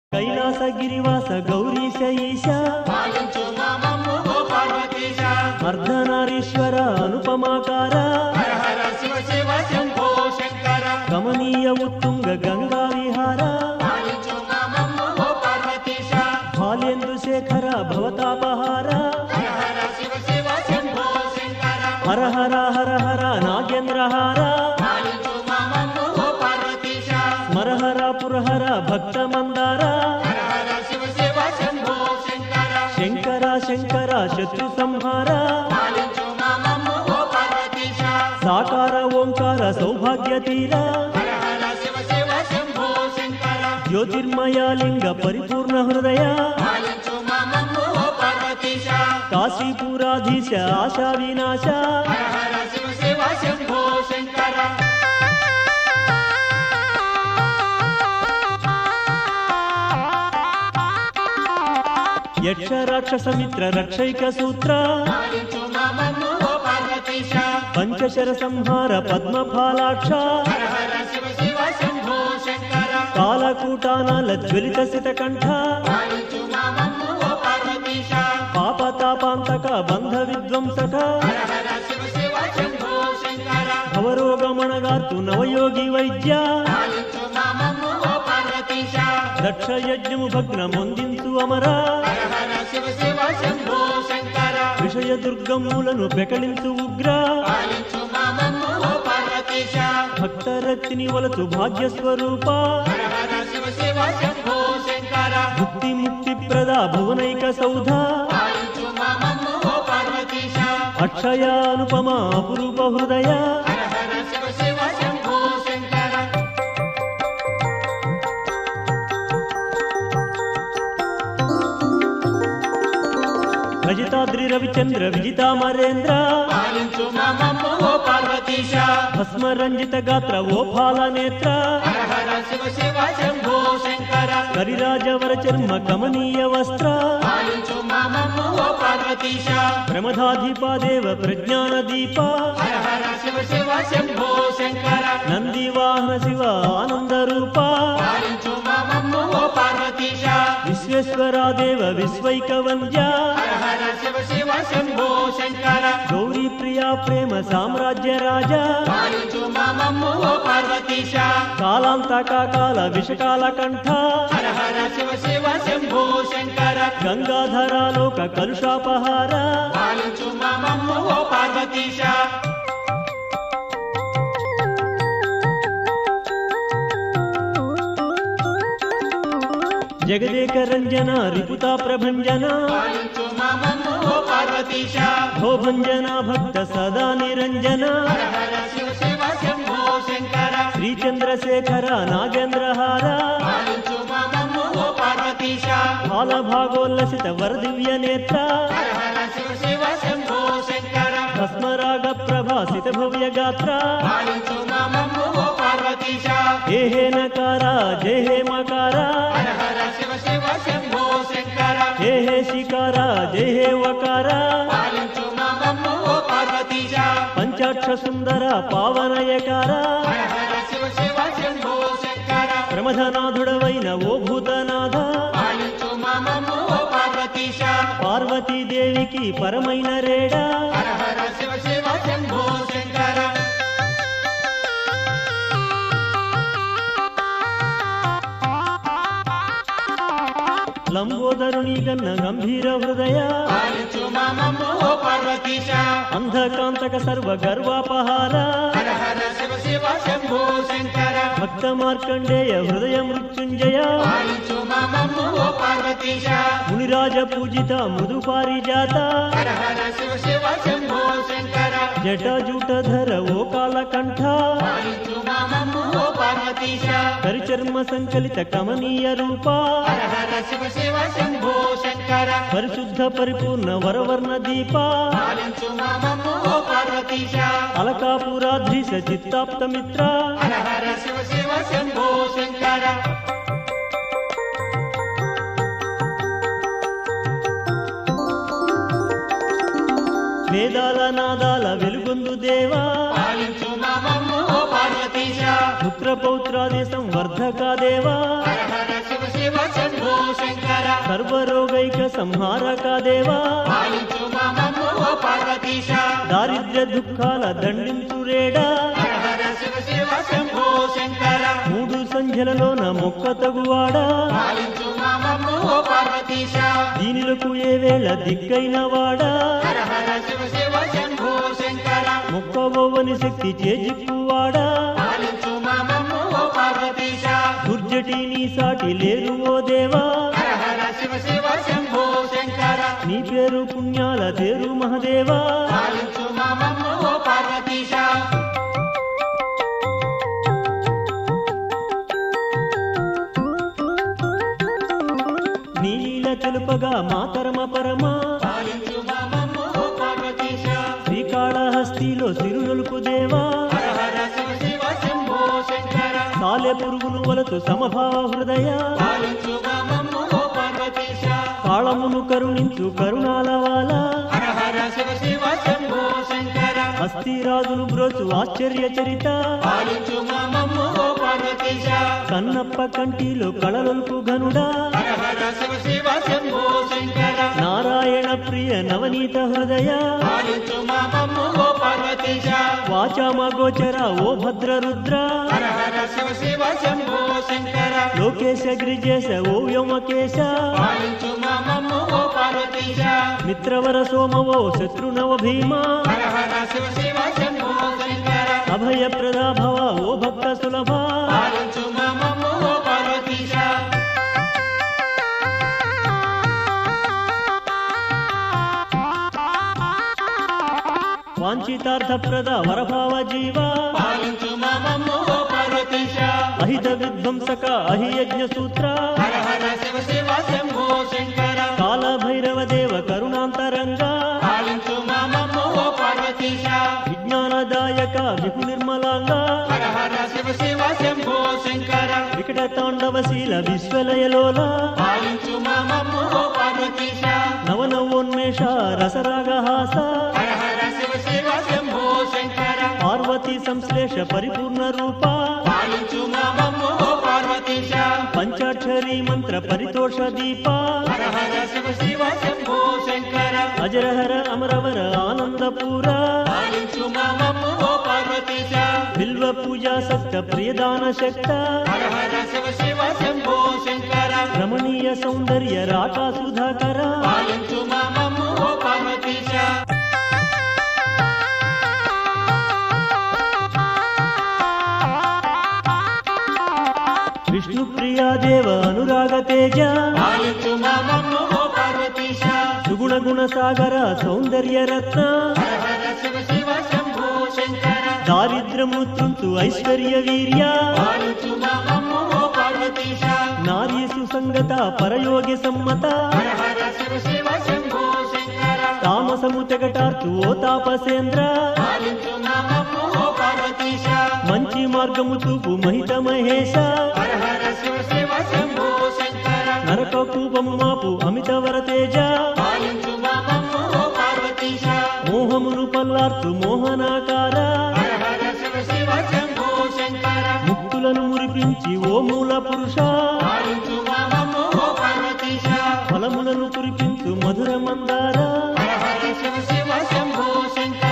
కైలాసగిరివాస గౌరీశ ఈశ పాలించు మామమ్ము ఓ పార్వతీశ అర్ధనారీశ్వర అనుపమాకార హర హర శివ శివ శంభో శంకర కమనీయ ఉత్తుంగ గంగా విహార పాలించు మామమ్ము ఓ పార్వతీశ బాలేందు శేఖర భవతాపహార హర హర శివ శివ శంభో శంకర హర హర హర హర నాగేంద్రహార పాలించు మామమ్ము ఓ పార్వతీశ స్మరహర పురహర భక్త మందార హర హర శివ శివ శంభో శంకర శంకర శంకర శత్రు సంహార పాలించు మామమ్ము ఓ పార్వతీశ సాకార ఓంకార సౌభాగ్య తీర హర హర శివ శివ శంభో శంకర జ్యోతిర్మయ లింగ పరిపూర్ణ హృదయ పాలించు మామమ్ము ఓ పార్వతీశ కాశీపురాధీశ ఆశా వినాశ హర హర శివ శివ శంభో శంకర యక్ష రాక్షస మిత్ర రక్షైక సూత్ర పాలించు మామమ్ము ఓ పార్వతీశ పంచశర సంహార పద్మఫాలాక్ష హర హర శివ శివ శంభో శంకర కాలకూటానాల జ్వలిత కంఠ పాలించు మామమ్ము ఓ పార్వతీశ పాపతాపాంతక బంధ విధ్వంసక హర హర శివ శివ శంభో శంకర భవరోగమణగార్తు నవయోగి వైద్య పాలించు మామమ్ము ఓ పార్వతీశ దక్ష యజ్ఞము భగ్నమొందించు అమర హర హర శివ శివ శంభో శంకర విషయ దుర్గములను పెకలించు ఉగ్ర పాలించు మామమ్ము ఓ పార్వతీశ భక్తరత్ని వలచు భాగ్యస్వరూప హర హర శివ శివ శంభో శంకర ముక్తి ముక్తి ప్రద భువనైక సౌధ పాలించు మామమ్ము ఓ పార్వతీశ అక్షయ అనుపమ అపురూప హృదయ హర హర శివ శివ శంభో శంకర భజితాద్రి రవిచంద్ర విజితామరేంద్ర పాలించు మామమ్ము ఓ పార్వతీశ భస్మరంజిత గాత్ర ఓ ఫాల నేత్ర హర హర శివ శివ శంభో శంకర కరిరాజవర చర్మ కమనీయ వస్త్ర పాలించు మామమ్ము ఓ పార్వతీశ ప్రమథాధిపాదేవ ప్రజ్ఞాన దీప హర హర శివ శివ శంభో శంకర నంది వాహన శివ ఆనంద రూప పాలించు మామమ్ము ఓ పార్వతీశ విశ్వేశ్వరాదేవ విశ్వైక వంద్య హర హర శివ శివ శంభో శంకర గౌరీ ప్రియా ప్రేమ సామ్రాజ్య రాజ పాలించు మామమ్ము ఓ పార్వతీశ కాలాంతక కాల విషకాల కంఠ హర హర శివ శివ శంభో శంకర గంగాధరాలోక కలుషాపహార పాలించు మామమ్ము ఓ పార్వతీశ జగదేక రంజన రిపుతా ప్రభంజన పాలించు మామమ్ము ఓ పార్వతీశ భోభంజన భక్త సదా నిరంజన హర హర శివ శివ శంభో శంకర శ్రీచంద్రశేఖర నాగేంద్రహార పాలించు మామమ్ము ఓ పార్వతీశ బాలభాగోల్లసిత వరదివ్య నేత్ర హర హర శివ శివ శంభో శంకర భస్మరాగ ప్రభాసిత భవ్య గాత్ర పాలించు మామమ్ము ఓ పార్వతీశ హే హే నకార జయ హే మకార హర హర శివ శివ శంభో శంకర హే హే శికార జయ హే వకార పాలించు మామమ్ము ఓ పార్వతీశ పంచాక్ష సుందర పావనయకార హర హర శివ శివ శంభో శంకర ప్రమథనాథుడవైన ఓ భూతనాథ పాలించు మామమ్ము ఓ పార్వతీశ పార్వతీదేవికి పరమైన రేడా హర హర శివ శివ శంభో శంకర లంబోదరుని గన్న గంభీర హృదయ పాలించు మామమ్ము ఓ పార్వతీశ అంధకాంతక సర్వ గర్వాపహార హర హర శివ శివ శంభో శంకర భక్త మార్కండేయ హృదయ మృత్యుంజయ పాలించు మామమ్ము ఓ పార్వతీశ మునిరాజ పూజిత మృదు పారిజాత హర హర శివ శివ శంభో శంకర జటాజూటధర ఓ కాలకంఠ పాలించు మామమ్ము ఓ పార్వతీశ కరిచర్మ సంకలిత కమనీయ రూప హర హర శివ శివ శంభో శంకర పరిశుద్ధ పరిపూర్ణ వరవర్ణ దీప పాలించు మామమ్ము ఓ పార్వతీశ అలకాపురాధీశ చిత్తాప్త మిత్ర హర హర శివ శివ శంభో శంకర వేదాల నాదాల వెలుగొందు దేవా పాలించు మామమ్ము ఓ పార్వతీశ పుత్ర పౌత్రాది సంవర్ధక దేవా హర హర శివ శివ శంభో సర్వరోగైక సంహారక దేవా పాలించు మమ్ము ఓ పార్వతీశ దారిద్ర్య దుఃఖాల దండించురేడా హర హర శివ శివ శంభో శంకర మూడు సంధ్యలలోన మొక్క తగువాడా పాలించు మమ్ము ఓ పార్వతీశ దీనిలకు ఏ వేళ దిక్కైన వాడా హర హర శివ శివ శంభో శంకర మొక్కవోవని శక్తి చేజిక్కువాడా పాలించు మమ్ము ఓ పార్వతీశ దుర్జటి నీ సాటి లేరు ఓ దేవా హర హర శివ శివ శంభో శంకర నీ పేరు పుణ్యాల తేరు మహదేవా పాలించు మమ్ము ఓ పార్వతీశ నీల తెలుపగా మాతరమ పరమా పాలించు మమ్ము ఓ పార్వతీశ శ్రీకాళహస్తిలో సిరునొలుపు దేవా హర హర శివ శివ శంభో శంకర సాలె పురుగును వలతు సమభావ హృదయ పాలించు మమ్ము ఓ పార్వతీశ కాళమును కరుణించు కరుణాలవాల హర హర శివ శివ శంభో శంకర హస్తిరాజును బ్రోచు ఆశ్చర్య చరిత పాలించు మమ్ము ఓ పార్వతీశ కన్నప్ప కంటిలో కళలొలుపు ఘనుడా హర హర శివ శివ శంభో శంకర నారాయణ ప్రియ నవనీత హృదయ పాలించు మమ్ము ఓ పార్వతీశ వాచామ గోచర ఓ భద్ర రుద్ర హర హర శివ శివ శంభో శంకర లోకేశ గిరిజేశ ఓ వ్యోమకేశ పాలించు మమ్ము ఓ పార్వతీశ మిత్రవర సోమవో శత్రునవ భీమా హర హర శివ శివ శంభో శంకర అభయ ప్రదాభవ ఓ భక్త సులభ పాలించు మమ్ము ఓ పార్వతీశ వాంఛితార్థప్రద వరభావ జీవ పాలించు మమ్ము ఓ పార్వతీశ అహిత విధ్వంసక అహియజ్ఞ సూత్ర హర హర శివ శివ శంభో శంకర కాల భైరవ దేవ కరుణాంతరంగ పాలించు మమ్ము ఓ పార్వతీశ విజ్ఞానదాయక విపు నిర్మలాంగ హర హర శివ శివ శంభో శంకర వికట తాండవశీల విశ్వలయలోల పాలించు మమ్ము ఓ పార్వతీశ నవనవోన్మేష రసరాగహాస హర హర శివ శివ శంభో శంకర పార్వతీ సంశ్లేష పరిపూర్ణ రూప పాలించు మమ్ము ఓ పార్వతీశ పంచాక్షరీ మంత్ర పరితోష దీప హర హర శివ శివ శంభో శంకర అజరహర అమరవర ఆనందపూర పాలించు మమ్ము ఓ పార్వతీశ బిల్వ పూజా సక్త ప్రియదాన శక్త హర హర శివ శివ శంభో శంకర రమణీయ సౌందర్య రాకా సుధాకర పాలించు మమ్ము ఓ పార్వతీశ విష్ణు ప్రియా దేవ అనురాగ తేజ పాలించు మమ్ము ఓ పార్వతీశ సుగుణ గుణ సాగర సౌందర్య రత్న హర హర శివ శివ శంభో శంకర దారిద్రము తుంతు ఐశ్వర్య వీర్య పాలించు మమ్ము ఓ పార్వతీశ నారీ సుసంగత పరయోగి సమ్మత హర హర శివ శివ శంభో శంకర తామసము తెగటార్చు ఓ తాపసేంద్ర పాలించు మమ్ము ఓ పార్వతీశ మంచి మార్గము చూపు మహిత మహేశ హర హర శివ శివ శంభో శంకర నరక కూపము మాపు అమిత వర తేజ పాలించు మమ్ము ఓ పార్వతీశ మోహమును పల్లార్చు మోహనాకార హర హర శివ శివ శంభో శంకర ముక్తులను మురిపించి ఓ మూల పురుష పాలించు మమ్ము ఓ పార్వతీశ ఫలములను కురిపించు మధుర మందార హర హర శివ శివ శంభో శంకర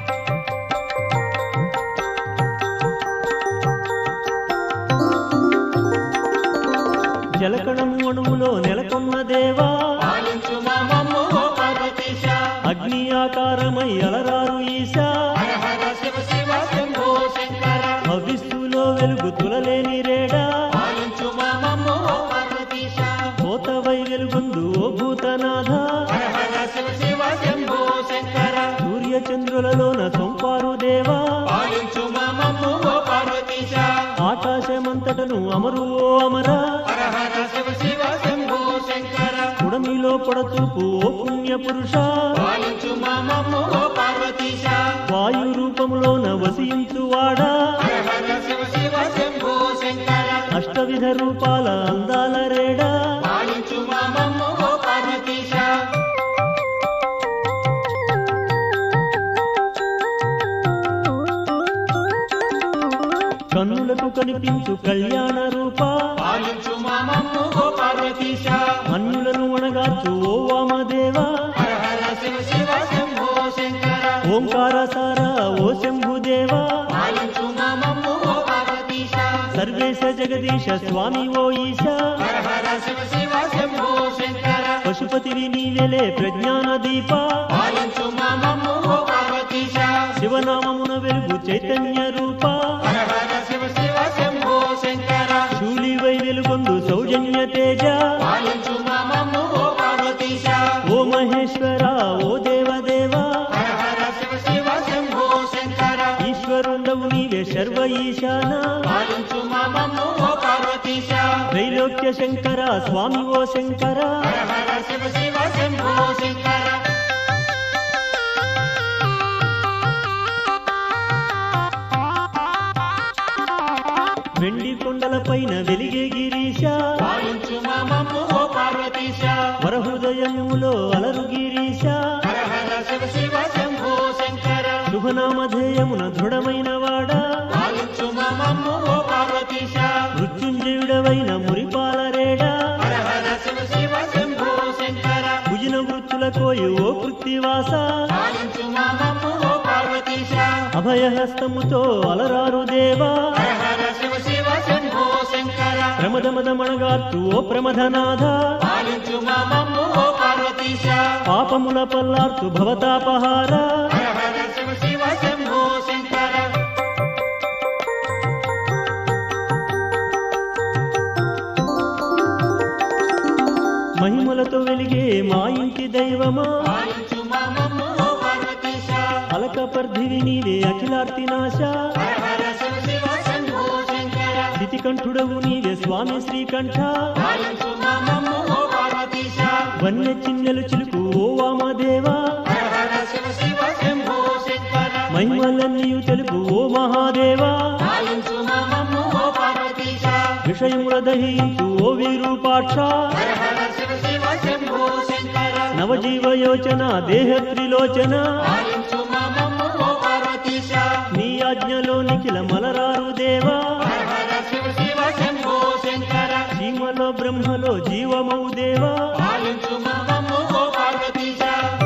జలకణము అణువులో నెలకొన్న దేవా పాలించు మమ్ము ఓ పార్వతీశ అగ్ని ఆకారమై అలరారు ఈశా హర హర శివ శివ శంభో శంకర భవిష్యులో వెలుగు తులలేని రేడా పాలించు మమ్ము ఓ పార్వతీశ కోతవై వెలుగొందు ఓ భూతనాథ హర హర శివ శివ శంభో శంకర సూర్య చంద్రులలోన సొంపారు దేవా పాలించు మమ్ము ఓ పార్వతీశ ఆకాశమంతటను అమరు ఓ అమర హర హర శివ శివ శంభో శంకర కుడమిలో పొడతూపు ఓ పుణ్య పురుష పాలించు మమ్ము ఓ పార్వతీశ వాయు రూపములోన వసించువాడా హర హర శివ శివ శంభో శంకర అష్టవిధ రూపాల అందాల రేడా పాలించు మమ్ము ఓ పార్వతీశ కన్నులకు కనిపించు కళ్యాణ రూప పాలించు మమ్ము ఓ పార్వతీశ అన్యులను జగదీశ స్వామి ఓ ఈశ హర హర శివ శివ శంభో శంకర పశుపతివి నీవెలే ప్రజ్ఞాన దీప పాలించు మామమ్ము ఓ పార్వతీశ శివనామమున వెలుగు చైతన్య రూప హర హర శివ శివ శంభో శంకర శూలివై వెలుగొందు సౌజన్య తేజ పాలించు మామమ్ము ఓ పార్వతీశ ఓ మహేశ్వర ఓ దేవదేవ హర హర శివ శివ శంభో శంకర ఈశ్వరుండవు నీవే సర్వ ఈశాన పాలించు మామమ్ము ఓ పార్వతీశ త్రైలోక్య శంకర స్వామి ఓ శంకర హర హర శివ శివ శంభో శంకర వెండి కొండల పైన వెలిగే గిరీశ పాలించు మామమ్ము ఓ పార్వతీశ వరహృదయములో అలరు గిరీశ హర హర శివ శివ శంభో శంకర శుభనామధేయమున దృఢమైన వాడ పాలించు మామమ్ము ఓ పార్వతీశ మృత్యుంజయుడవైన మురిపాలరేడా హర హర శివ శివ శంభో శంకర భుజన వృత్తుల కోయి ఓ కృత్తివాస పాలించు మామమ్ము ఓ పార్వతీశ అభయహస్తముతో అలరారు దేవా హర హర శివ శివ శంభో శంకర ప్రమదమదమణగార్చు ఓ ప్రమథనాథ పాలించు మామమ్ము ఓ పార్వతీశ పాపముల పల్లార్చు భవతాపహార హర హర శివ శివ శంభో శంకర మహిమలతో వెలిగే మా ఇంటి దైవమా పాలించు మామమ్ము ఓ పార్వతీశ అలక పర్ధివి నీవే అఖిలార్తి నాశ హర హర శివ శివ శంభో శంకర స్థితికంఠుడవు నీవే స్వామి శ్రీకంఠ పాలించు మామమ్ము ఓ పార్వతీశ వన్య చిన్నెలు చిలుకు ఓ వామదేవా హర హర శివ శివ శంభో శంకర మహిమలన్నీయు తెలుపు ఓ మహాదేవా పాలించు మామమ్ము ఓ పార్వతీశ విషయముల దహించు ఓ వీరూపాక్ష హర హర శివ శివ శంభో శంకర నవజీవయోచన దేహ త్రిలోచన పాలించు మామమ్ము ఓ పార్వతీశ నీ ఆజ్ఞలో నిఖిల మలరారు దేవా హర హర శివ శివ శంభో శంకర సీమలో బ్రహ్మలో జీవమౌ దేవా పాలించు మామమ్ము ఓ పార్వతీశ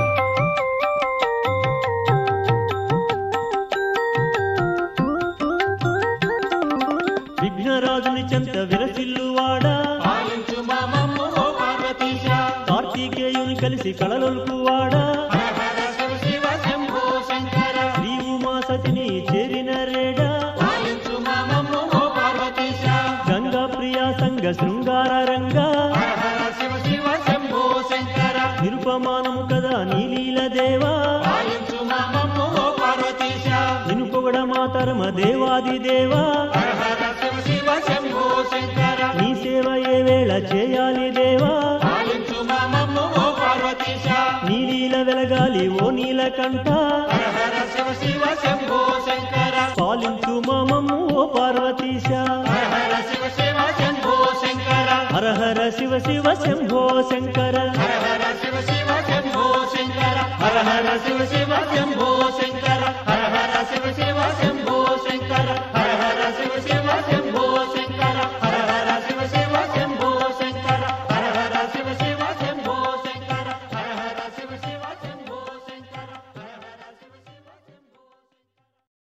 విఘ్నరాజుని చెంత విరసిల్లువాడా పాలించు మామమ్ము ఓ పార్వతీశ కార్తీకేయుని కలిసి కళలొలుకువాడా హర హర శివ శివ శంభో శంకర శ్రీ ఉమా సతిని చేరిన రేడా పాలించు మామమ్ము ఓ పార్వతీశ గంగా ప్రియా సంగ శృంగార రంగా హర హర శివ శివ శంభో శంకర నిరుపమానము కదా నీలీల దేవా పాలించు మామమ్ము ఓ పార్వతీశ నినుపొగడ మాతరమ దేవాది దేవా హర హర శివ శివ శంభో శంకర నీ సేవ ఏ వేళ చేయాలి దేవా పాలించు మామమ్ము ఓ పార్వతీశ నీలీల వెలగాలి ఓ నీలకంఠ హర హర శివ శివ శంభో శంకర పాలించు మామము ఓ పార్వతీశ హర హర శివ శివ శంభో శంకర హర హర శివ శివ శంభో శంకర హర హర శివ శివ శంభో శంకర హర హర శివ శివ శంభో శంకర